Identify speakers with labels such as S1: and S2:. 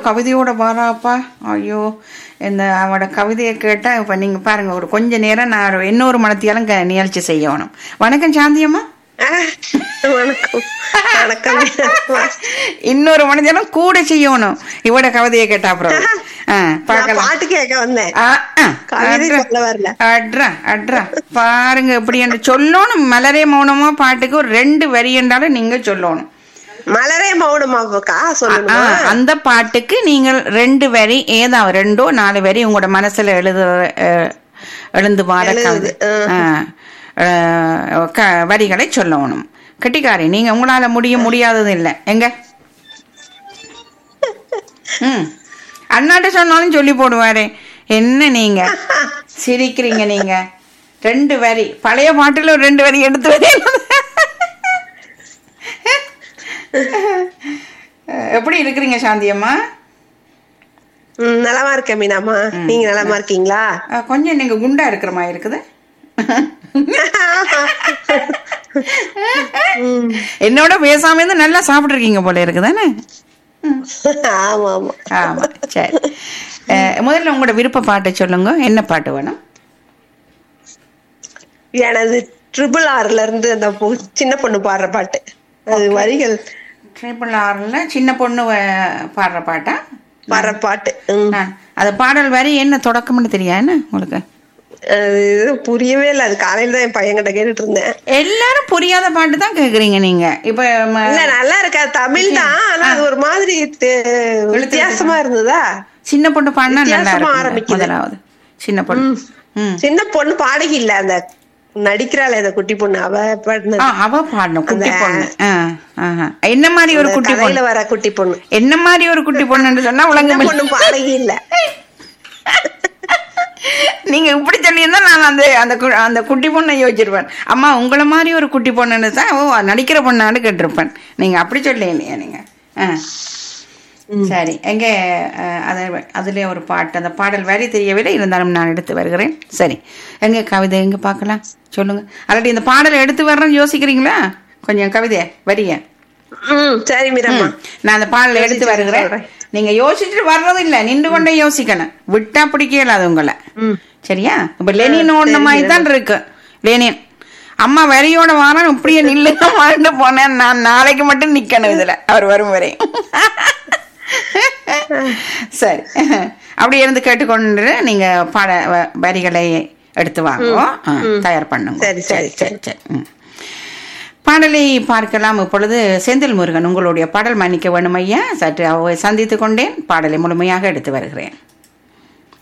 S1: கவிதையோட வாராப்பா ஐயோ இந்த அவட கவிதையை கேட்டால் இப்போ நீங்கள் பாருங்க ஒரு கொஞ்ச நேரம் நான் ஒரு இன்னொரு மனத்தியாலும் க நிகழ்ச்சி செய்யணும் வணக்கம் சாந்தியம்மா
S2: ஆ, வணக்கம் வணக்கம் மீராம்மா.
S1: இன்னொரு மனதியாலும் கூட செய்யணும் இவட கவிதையை கேட்டா அப்புறம் ஆ
S2: நான்
S1: பார்க்கலாம்
S2: பாட்டு கேட்க வந்தேன்
S1: ஆ, ஆ,
S2: கவிதை
S1: அட்ரா.
S2: சொல்ல வரல.
S1: அட்ரா அட்ரா பாருங்க எப்படி என்று சொல்லணும் மலரே மௌனமா பாட்டுக்கு ஒரு ரெண்டு வரி என்றாலும் நீங்க சொல்லணும்
S2: மலரே மௌனமாக்கா
S1: ஆ,
S2: சொல்லணுமா
S1: அந்த பாட்டுக்கு நீங்கள் ரெண்டு வரி ஏதாவது ரெண்டோ நாலு வரி உங்களோட மனசுல எழுது அஹ், எழுந்து வார
S2: எழுதுது,
S1: கவி- ஆ, அஹ், க- வரிகளை சொல்லணும் கெட்டிக்காரி நீங்க உங்களால முடிய முடியாதது இல்லை எங்க ம் அண்ணாட்ட சொன்னாலும் சொல்லி போடுவாரு என்ன நீங்க சிரிக்கிறீங்க நீங்க ரெண்டு வரி பழைய பாட்டுல ஒரு ரெண்டு வரி எடுத்து வரி எப்படி இருக்கிறீங்க சாந்தியம்மா
S2: ம், நலமா இருக்கேன் மீனாமா நீங்க நலமா இருக்கீங்களா
S1: அஹ், கொஞ்சம் நீங்க குண்டா இருக்கிற மாதிரி இருக்குது என்னோட பேசாம இருந்து நல்லா சாப்பிட்டுருக்கீங்க போல இருக்குதானே
S2: ஆமா ஆமா
S1: ஆமா சரி அஹ், முதல்ல உங்களோட விருப்ப பாட்டை சொல்லுங்க என்ன பாட்டு வேணும்
S2: எனது ட்ரிபிள் ஆர்ல இருந்து அந்த பொ- சின்ன பொண்ணு பாடுற பாட்டு அது வரிகள்
S1: ட்ரிபிள் ஆர்ல சின்ன பொண்ணு அஹ், பாடுற பாட்டா
S2: பாடுற பாட்டு ம்.
S1: ஆ, அது பாடல் வரி என்ன தொடக்கம்னு தெரியா என்ன உங்களுக்கு
S2: அது இது புரியவே இல்லை அது காலையில தான் என் பையன்கிட்ட கேட்டுட்டு இருந்தேன்
S1: எல்லாரும் புரியாத பாட்டு தான் கேக்குறீங்க நீங்க இப்ப ம-
S2: இல்ல நல்லா இருக்கா தமிழ் தான் ஆனா அது ஒரு மாதிரி தெ- வித்தியாசமா இருந்ததா
S1: சின்ன பொண்ணு பாடினா நல்லா
S2: வித்தியாசமா
S1: இருக்கும்
S2: ஆரம்பிக்குது.
S1: முதலாவது சின்ன பொண்ணு ம்
S2: சின்ன பொண்ணு பாடகி இல்ல அந்த நடிக்கிறாள் அந்த குட்டி பொண்ணு அவ பாடினது.
S1: ஆ, அவ பாடணும் குட்டி
S2: அந்த-
S1: பொண்ணு ஆ, ஆஹா. என்ன மாதிரி ஒரு
S2: அந்த
S1: குட்டி
S2: கதையில
S1: பொண்ணு
S2: வர குட்டி பொண்ணு
S1: என்ன மாதிரி ஒரு குட்டி பொண்ணுன்னு சொன்னா
S2: சின்ன
S1: உலகம்
S2: பொண்ணு பாடகி இல்ல
S1: நீங்க இப்படி சொல்லியிருந்தா நான் அந்த அந்த கு- அந்த குட்டி பொண்ணை யோசிச்சிருப்பேன் அம்மா உங்களை மாதிரி ஒரு குட்டி பொண்ணுன்னு தான் ஓ நடிக்கிற பொண்ணான்னு கேட்டிருப்பேன் நீங்க அப்படி சொல்லி இல்லையா நீங்க ஆ. சரி எங்க அஹ், அது அதுல ஒரு பாட்டு அந்த பாடல் வரி தெரியவில்லை இருந்தாலும் நான் எடுத்து வருகிறேன் சரி எங்க கவிதை எங்க பார்க்கலாம் சொல்லுங்க ஆல்ரெடி இந்த பாடலை எடுத்து வர்றேன்னு யோசிக்கிறீங்களா கொஞ்சம் கவிதைய வரிய
S2: ம் சரி மீரம்மா
S1: நான் அந்த பாடலை எடுத்து
S2: யோசிச்சு
S1: வருகிறேன்
S2: சொல்றேன்.
S1: நீங்க யோசிச்சுட்டு வர்றது இல்ல நின்று கொண்டே யோசிக்கணும் விட்டா பிடிக்கல அது உங்களை
S2: ம்
S1: சரியா இப்ப லெனின் ஓடின மாதிரி தான் இருக்கு லெனின் அம்மா வரியோட வாரம் இப்படியே நில்லுங்க வாழ்ந்து போனேன் நான் நாளைக்கு மட்டும் நிக்கணும் இதுல அவர் வரும் வரை சரி அப்படி இருந்து கேட்டுக்கொண்டு நீங்க பாட வ- வரிகளை எடுத்து வாங்குவோம் ஆ, தயார் பண்ணுங்க
S2: சரி, சரி,
S1: சரி சரி ம். பாடலை பார்க்கலாம் இப்பொழுது செந்தில் முருகன் உங்களுடைய பாடல் மன்னிக்க வேணும் ஐயா சற்று அவரை சந்தித்துக் கொண்டேன் பாடலை முழுமையாக எடுத்து வருகிறேன்